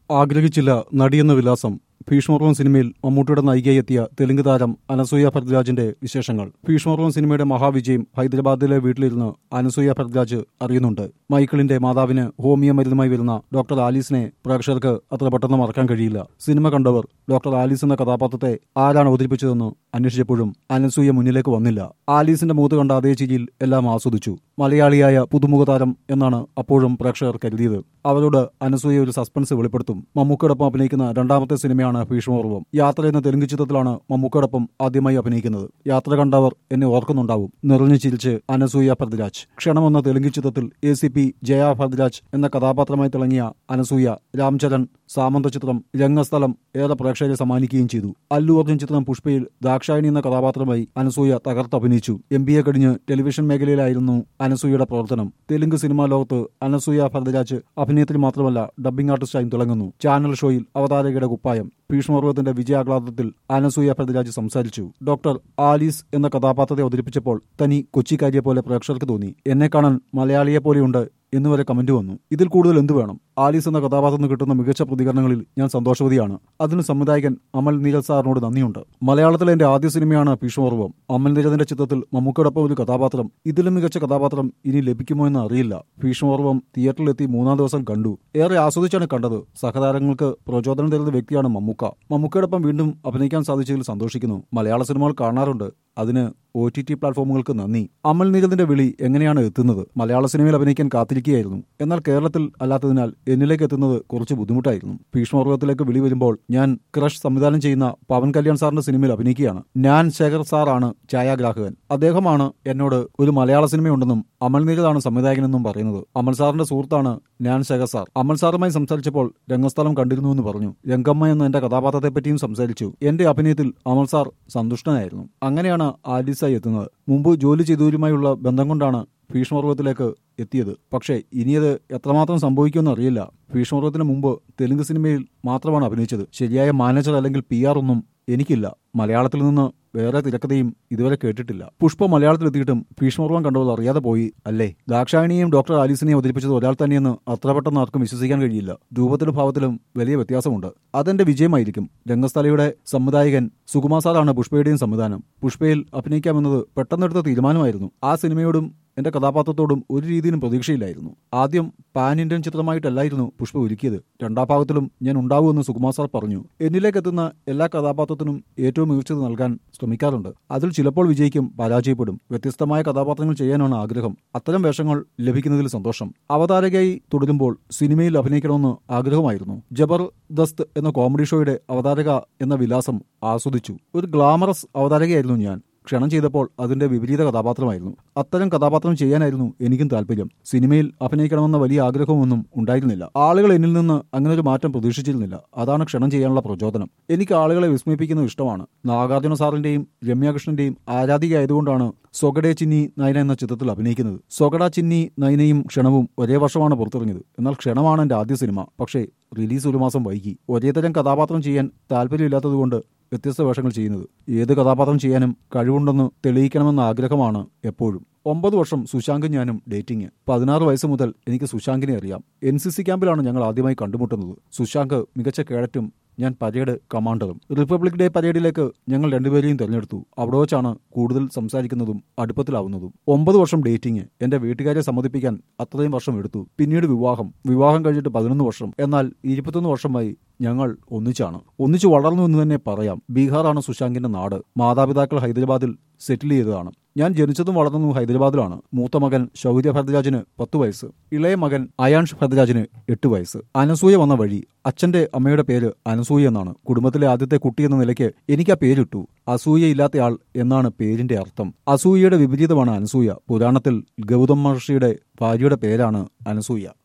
ആഗ്രഹിച്ചില്ല നടിയെന്ന വിലാസം ഭീഷ്മർവം സിനിമയിൽ മമ്മൂട്ടിയുടെ നായികയായി എത്തിയ തെലുങ്ക് താരം അനസൂയ ഭരദ്വാജിന്റെ വിശേഷങ്ങൾ ഭീഷ്മർവം സിനിമയുടെ മഹാവിജയം ഹൈദരാബാദിലെ വീട്ടിലിരുന്ന് അനസൂയ ഭരദ്വാജ് അറിയുന്നുണ്ട് മൈക്കിളിന്റെ മാതാവിന് ഹോമിയോ മരുന്നുമായി വരുന്ന ഡോക്ടർ ആലീസിനെ പ്രേക്ഷകർക്ക് അത്ര പെട്ടെന്ന് മറക്കാൻ കഴിയില്ല സിനിമ കണ്ടവർ ഡോക്ടർ ആലീസ് എന്ന കഥാപാത്രത്തെ ആരാണ് അവതരിപ്പിച്ചതെന്ന് അന്വേഷിച്ചപ്പോഴും അനസൂയ മുന്നിലേക്ക് വന്നില്ല ആലീസിന്റെ മുഖത്ത് കണ്ട അതേ ചിരിയിൽ എല്ലാം ആസ്വദിച്ചു മലയാളിയായ പുതുമുഖ താരം എന്നാണ് അപ്പോഴും പ്രേക്ഷകർ കരുതിയത് അവരോട് അനസൂയ ഒരു സസ്പെൻസ് വെളിപ്പെടുത്തും മമ്മൂക്കയോടൊപ്പം അഭിനയിക്കുന്ന രണ്ടാമത്തെ സിനിമയാണ് ഭീഷ്മപൂർവ്വം യാത്ര എന്ന തെലുങ്ക് ചിത്രത്തിലാണ് മമ്മൂക്കയോടൊപ്പം ആദ്യമായി അഭിനയിക്കുന്നത് യാത്ര കണ്ടവർ എന്നെ ഓർക്കുന്നുണ്ടാവും നിറഞ്ഞു ചിരിച്ച് അനസൂയ ഭരദ്രാജ് ക്ഷണം എന്ന തെലുങ്ക് ചിത്രത്തിൽ A C P Jaya Bharadwaj എന്ന കഥാപാത്രമായി തിളങ്ങിയ അനസൂയ രാംചരൺ സാമന്ത ചിത്രം രംഗസ്ഥലം ഏറെ പ്രേക്ഷകരെ സമ്മാനിക്കുകയും ചെയ്തു അല്ലു അർജുൻ ചിത്രം പുഷ്പയിൽ ദാക്ഷായണി എന്ന കഥാപാത്രമായി അനസൂയ തകർത്ത് അഭിനയിച്ചു എം ബി എ കഴിഞ്ഞ് ടെലിവിഷൻ മേഖലയിലായിരുന്നു അനസൂയയുടെ പ്രവർത്തനം തെലുങ്ക് സിനിമാ ലോകത്ത് അനസൂയ ഭരദ്രാജ് അഭിനയത്തിൽ മാത്രമല്ല ഡബ്ബിംഗ് ആർട്ടിസ്റ്റായും തിളങ്ങുന്നു ചാനൽ ഷോയിൽ അവതാരകയുടെ കുപ്പായം ഭീഷ്മപർവത്തിന്റെ വിജയാഹ്ലാദത്തിൽ അനസൂയ ഭരദ്രാജ് സംസാരിച്ചു ഡോക്ടർ ആലീസ് എന്ന കഥാപാത്രത്തെ അവതരിപ്പിച്ചപ്പോൾ തനി കൊച്ചിക്കാരിയെ പോലെ പ്രേക്ഷകർക്ക് തോന്നി എന്നെ കാണാൻ മലയാളിയെ പോലെയുണ്ട് എന്നുവരെ കമന്റ് വന്നു ഇതിൽ കൂടുതൽ എന്തു വേണം ആലീസ് എന്ന കഥാപാത്രത്തിന് കിട്ടുന്ന മികച്ച പ്രതികരണങ്ങളിൽ ഞാൻ സന്തോഷവതിയാണ് അതിന് സംവിധായകൻ അമൽ നീരജ് സാറിനോട് നന്ദിയുണ്ട് മലയാളത്തിലെ എന്റെ ആദ്യ സിനിമയാണ് ഭീഷ്മപർവം അമൽ നീരജിന്റെ ചിത്രത്തിൽ മമ്മൂക്കയോടൊപ്പം ഒരു കഥാപാത്രം ഇതിലും മികച്ച കഥാപാത്രം ഇനി ലഭിക്കുമോ എന്ന് അറിയില്ല ഭീഷ്മപർവം തിയേറ്ററിലെത്തി മൂന്നാം ദിവസം കണ്ടു ഏറെ ആസ്വദിച്ചാണ് കണ്ടത് സഹതാരങ്ങൾക്ക് പ്രചോദനം തരുന്ന വ്യക്തിയാണ് മമ്മൂക്ക മമ്മൂക്കയോടൊപ്പം വീണ്ടും അഭിനയിക്കാൻ സാധിച്ചതിൽ സന്തോഷിക്കുന്നു മലയാള സിനിമകൾ കാണാറുണ്ട് അതിന് ഒ ടി ടി പ്ലാറ്റ്ഫോമുകൾക്ക് നന്ദി അമൽ നീരദിന്റെ വിളി എങ്ങനെയാണ് എത്തുന്നത് മലയാള സിനിമയിൽ അഭിനയിക്കാൻ കാത്തിരിക്കുകയായിരുന്നു എന്നാൽ കേരളത്തിൽ അല്ലാത്തതിനാൽ എന്നിലേക്ക് എത്തുന്നത് കുറച്ച് ബുദ്ധിമുട്ടായിരുന്നു ഭീഷ്മപർവത്തിലേക്ക് വിളി വരുമ്പോൾ ഞാൻ ക്രഷ് സംവിധാനം ചെയ്യുന്ന പവൻ കല്യാൺ സാറിന്റെ സിനിമയിൽ അഭിനയിക്കുകയാണ് ഞാൻ ശേഖർ സാറാണ് ഛായാഗ്രാഹകൻ അദ്ദേഹമാണ് എന്നോട് ഒരു മലയാള സിനിമയുണ്ടെന്നും അമൽ നീരദാണ് സംവിധായകനെന്നും പറയുന്നത് അമൽ സാറിന്റെ സുഹൃത്താണ് ഞാൻ ശേഖർ സാർ അമൽ സാറുമായി സംസാരിച്ചപ്പോൾ രംഗസ്ഥലം കണ്ടിരുന്നു എന്ന് പറഞ്ഞു രംഗമ്മ എന്ന എന്റെ കഥാപാത്രത്തെ പറ്റിയും സംസാരിച്ചു എന്റെ അഭിനയത്തിൽ അമൽ സാർ സന്തുഷ്ടനായിരുന്നു അങ്ങനെയാണ് ആലിസായി എത്തുന്നത് മുമ്പ് ജോലി ചെയ്തവരുമായുള്ള ബന്ധം കൊണ്ടാണ് ഭീഷ്മപർവത്തിലേക്ക് എത്തിയത് പക്ഷേ ഇനിയത് എത്രമാത്രം സംഭവിക്കുമെന്ന് അറിയില്ല ഭീഷ്മപർവത്തിന് മുമ്പ് തെലുങ്ക് സിനിമയിൽ മാത്രമാണ് അഭിനയിച്ചത് ശരിയായ മാനേജർ അല്ലെങ്കിൽ പി ആർ ഒന്നും എനിക്കില്ല മലയാളത്തിൽ നിന്ന് വേറെ തിരക്കഥയും ഇതുവരെ കേട്ടിട്ടില്ല പുഷ്പ മലയാളത്തിലെത്തിയിട്ടും ഭീഷ്മപർവം കണ്ടത് അറിയാതെ പോയി അല്ലേ ദാക്ഷായണിയെയും ഡോക്ടർ ആലീസിനെയും അവതരിപ്പിച്ചത് ഒരാൾ തന്നെയെന്ന് അത്ര പെട്ടെന്ന് ആർക്കും വിശ്വസിക്കാൻ കഴിയില്ല രൂപത്തിലും ഭാവത്തിലും വലിയ വ്യത്യാസമുണ്ട് അതെന്റെ വിജയമായിരിക്കും രംഗസ്ഥലയുടെ സംവിധായകൻ സുകുമാർ സാറാണ് പുഷ്പയുടെയും സംവിധാനം പുഷ്പയിൽ അഭിനയിക്കാമെന്നത് പെട്ടെന്നെടുത്ത തീരുമാനമായിരുന്നു ആ സിനിമയോടും എന്റെ കഥാപാത്രത്തോടും ഒരു രീതിയിലും പ്രതീക്ഷയില്ലായിരുന്നു ആദ്യം പാൻ ഇന്ത്യൻ ചിത്രമായിട്ടല്ലായിരുന്നു പുഷ്പ ഒരുക്കിയത് രണ്ടാം ഭാഗത്തിലും ഞാൻ ഉണ്ടാവുമെന്ന് സുകുമാർ സാർ പറഞ്ഞു എന്നിലേക്ക് എത്തുന്ന എല്ലാ കഥാപാത്രത്തിനും ഏറ്റവും മികച്ചത് നൽകാൻ ശ്രമിക്കാറുണ്ട് അതിൽ ചിലപ്പോൾ വിജയിക്കും പരാജയപ്പെടും വ്യത്യസ്തമായ കഥാപാത്രങ്ങൾ ചെയ്യാനാണ് ആഗ്രഹം അത്തരം വേഷങ്ങൾ ലഭിക്കുന്നതിൽ സന്തോഷം അവതാരകയായി തുടരുമ്പോൾ സിനിമയിൽ അഭിനയിക്കണമെന്ന് ആഗ്രഹമായിരുന്നു ജബർദസ്ത് എന്ന കോമഡി ഷോയുടെ അവതാരക എന്ന വിലാസം ആസ്വദിച്ചു ഒരു ഗ്ലാമറസ് അവതാരകയായിരുന്നു ഞാൻ ക്ഷണം ചെയ്തപ്പോൾ അതിന്റെ വിപരീത കഥാപാത്രമായിരുന്നു അത്തരം കഥാപാത്രം ചെയ്യാനായിരുന്നു എനിക്കും താല്പര്യം സിനിമയിൽ അഭിനയിക്കണമെന്ന വലിയ ആഗ്രഹമൊന്നും ഉണ്ടായിരുന്നില്ല ആളുകൾ എന്നിൽ നിന്ന് അങ്ങനെ ഒരു മാറ്റം പ്രതീക്ഷിച്ചിരുന്നില്ല അതാണ് ക്ഷണം ചെയ്യാനുള്ള പ്രചോദനം എനിക്ക് ആളുകളെ വിസ്മയിപ്പിക്കുന്നത് ഇഷ്ടമാണ് നാഗാർജുന സാറിന്റെയും രമ്യാകൃഷ്ണന്റെയും ആരാധികയായതുകൊണ്ടാണ് സൊഗഡെ ചിന്നി നയന എന്ന ചിത്രത്തിൽ അഭിനയിക്കുന്നത് സൊഗഡ ചിന്നി നയനയും ക്ഷണവും ഒരേ വർഷമാണ് പുറത്തിറങ്ങിയത് എന്നാൽ ക്ഷണമാണ് എന്റെ ആദ്യ സിനിമ പക്ഷേ റിലീസ് ഒരു മാസം വൈകി ഒരേ തരം കഥാപാത്രം ചെയ്യാൻ താല്പര്യമില്ലാത്തതുകൊണ്ട് വ്യത്യസ്ത വേഷങ്ങൾ ചെയ്യുന്നത് ഏത് കഥാപാത്രം ചെയ്യാനും കഴിവുണ്ടെന്ന് തെളിയിക്കണമെന്ന ആഗ്രഹമാണ് എപ്പോഴും ഒമ്പത് വർഷം സുശാങ്കും ഞാനും ഡേറ്റിംഗ് പതിനാറ് വയസ്സ് മുതൽ എനിക്ക് സുശാങ്കിനെ അറിയാം എൻ സി സി ക്യാമ്പിലാണ് ഞങ്ങൾ ആദ്യമായി കണ്ടുമുട്ടുന്നത് സുശാങ്ക് മികച്ച കേഡറ്റും ഞാൻ പരേഡ് കമാൻഡറും റിപ്പബ്ലിക് ഡേ പരേഡിലേക്ക് ഞങ്ങൾ രണ്ടുപേരെയും തിരഞ്ഞെടുത്തു അവിടെ വെച്ചാണ് കൂടുതൽ സംസാരിക്കുന്നതും അടുപ്പത്തിലാവുന്നതും ഒമ്പത് വർഷം ഡേറ്റിംഗ് എന്റെ വീട്ടുകാരെ സമ്മതിപ്പിക്കാൻ അത്രയും വർഷം എടുത്തു പിന്നീട് വിവാഹം വിവാഹം കഴിഞ്ഞിട്ട് പതിനൊന്ന് വർഷം എന്നാൽ ഇരുപത്തൊന്ന് വർഷമായി ഞങ്ങൾ ഒന്നിച്ചാണ് ഒന്നിച്ചു വളർന്നു എന്ന് തന്നെ പറയാം ബീഹാറാണ് സുശാങ്കിന്റെ നാട് മാതാപിതാക്കൾ ഹൈദരാബാദിൽ സെറ്റിൽ ചെയ്തതാണ് ഞാൻ ജനിച്ചതും വളർന്നതും ഹൈദരാബാദിലാണ് മൂത്ത മകൻ ശൗര്യ ഭരദ്രാജിന് പത്ത് വയസ്സ് ഇളയ മകൻ അയാൻഷ് ഭരദ്രാജിന് എട്ട് വയസ്സ് അനസൂയ വന്ന വഴി അച്ഛന്റെ അമ്മയുടെ പേര് അനസൂയ എന്നാണ് കുടുംബത്തിലെ ആദ്യത്തെ കുട്ടി എന്ന നിലയ്ക്ക് എനിക്ക് ആ പേരിട്ടു അസൂയയില്ലാത്തയാൾ എന്നാണ് പേരിന്റെ അർത്ഥം അസൂയയുടെ വിപരീതമാണ് അനസൂയ പുരാണത്തിൽ ഗൗതം മഹർഷിയുടെ ഭാര്യയുടെ പേരാണ് അനസൂയ